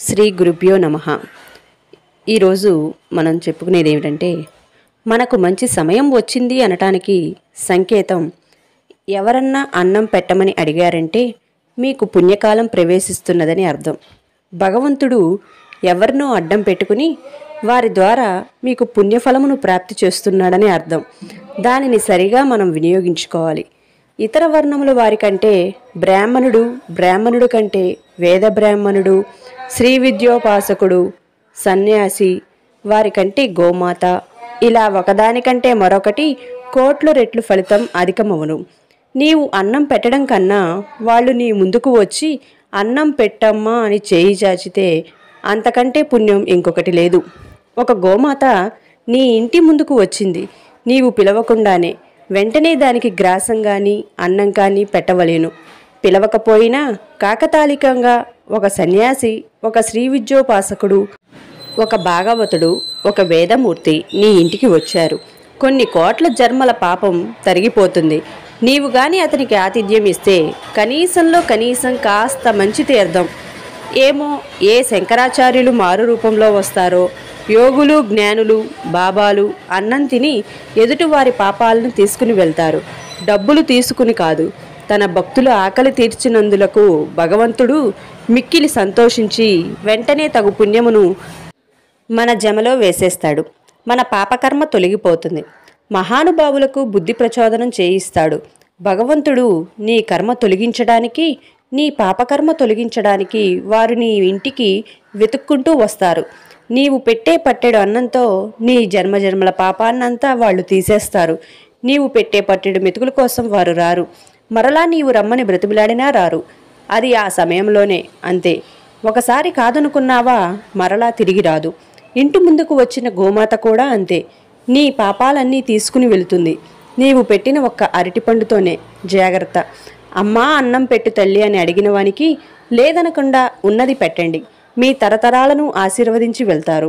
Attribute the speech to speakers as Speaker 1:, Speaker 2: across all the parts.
Speaker 1: శ్రీ గురుభ్యో నమ ఈరోజు మనం చెప్పుకునేది ఏమిటంటే మనకు మంచి సమయం వచ్చింది అనటానికి సంకేతం ఎవరన్నా అన్నం పెట్టమని అడిగారంటే మీకు పుణ్యకాలం ప్రవేశిస్తున్నదని అర్థం భగవంతుడు ఎవరినో అడ్డం పెట్టుకుని వారి ద్వారా మీకు పుణ్యఫలమును ప్రాప్తి చేస్తున్నాడని అర్థం దానిని సరిగా మనం వినియోగించుకోవాలి ఇతర వర్ణముల వారికంటే బ్రాహ్మణుడు బ్రాహ్మణుడు కంటే వేద బ్రాహ్మణుడు శ్రీ విద్యోపాసకుడు సన్యాసి వారికంటే గోమాత ఇలా ఒకదానికంటే మరొకటి కోట్ల రెట్లు ఫలితం అధికమవును నీవు అన్నం పెట్టడం కన్నా వాళ్ళు నీ ముందుకు వచ్చి అన్నం పెట్టమ్మా అని చేయి చాచితే అంతకంటే పుణ్యం ఇంకొకటి లేదు ఒక గోమాత నీ ఇంటి ముందుకు వచ్చింది నీవు పిలవకుండానే వెంటనే దానికి గ్రాసం కానీ అన్నం కానీ పెట్టవలేను పిలవకపోయినా కాకతాళికంగా ఒక సన్యాసి ఒక శ్రీ విద్యోపాసకుడు ఒక భాగవతుడు ఒక వేదమూర్తి నీ ఇంటికి వచ్చారు కొన్ని కోట్ల జన్మల పాపం తరిగిపోతుంది నీవు గాని అతనికి ఆతిథ్యం ఇస్తే కనీసంలో కనీసం కాస్త మంచి తీర్థం ఏమో ఏ శంకరాచార్యులు మారు రూపంలో వస్తారో యోగులు జ్ఞానులు బాబాలు అన్నం తిని ఎదుటివారి పాపాలను తీసుకుని వెళ్తారు డబ్బులు తీసుకుని కాదు తన భక్తుల ఆకలి తీర్చినందులకు భగవంతుడు మిక్కిలి సంతోషించి వెంటనే తగు పుణ్యమును మన జమలో వేసేస్తాడు మన పాపకర్మ తొలగిపోతుంది మహానుభావులకు బుద్ధి ప్రచోదనం చేయిస్తాడు భగవంతుడు నీ కర్మ తొలగించడానికి నీ పాపకర్మ తొలగించడానికి వారు నీ ఇంటికి వెతుక్కుంటూ వస్తారు నీవు పెట్టే పట్టెడు అన్నంతో నీ జన్మజన్మల పాపాన్నంతా వాళ్ళు తీసేస్తారు నీవు పెట్టే పట్టెడు మెతుకుల కోసం వారు రారు మరలా నీవు రమ్మని బ్రతిమిలాడినా రారు అది ఆ సమయంలోనే అంతే ఒకసారి కాదనుకున్నావా మరలా తిరిగి రాదు ఇంటి ముందుకు వచ్చిన గోమాత కూడా అంతే నీ పాపాలన్నీ తీసుకుని వెళుతుంది నీవు పెట్టిన ఒక్క అరటిపండుతోనే జాగ్రత్త అమ్మా అన్నం పెట్టు తల్లి అని అడిగిన వానికి లేదనకుండా ఉన్నది పెట్టండి మీ తరతరాలను ఆశీర్వదించి వెళ్తారు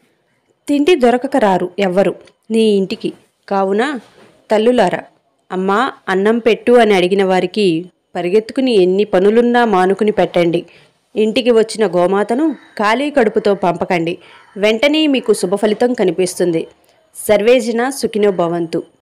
Speaker 1: తిండి దొరకక రారు ఎవ్వరు నీ ఇంటికి కావున తల్లులారా అమ్మా అన్నం పెట్టు అని అడిగిన వారికి పరిగెత్తుకుని ఎన్ని పనులున్నా మానుకుని పెట్టండి ఇంటికి వచ్చిన గోమాతను ఖాళీ కడుపుతో పంపకండి వెంటనే మీకు శుభ ఫలితం కనిపిస్తుంది సర్వేజన సుఖినో భవంతు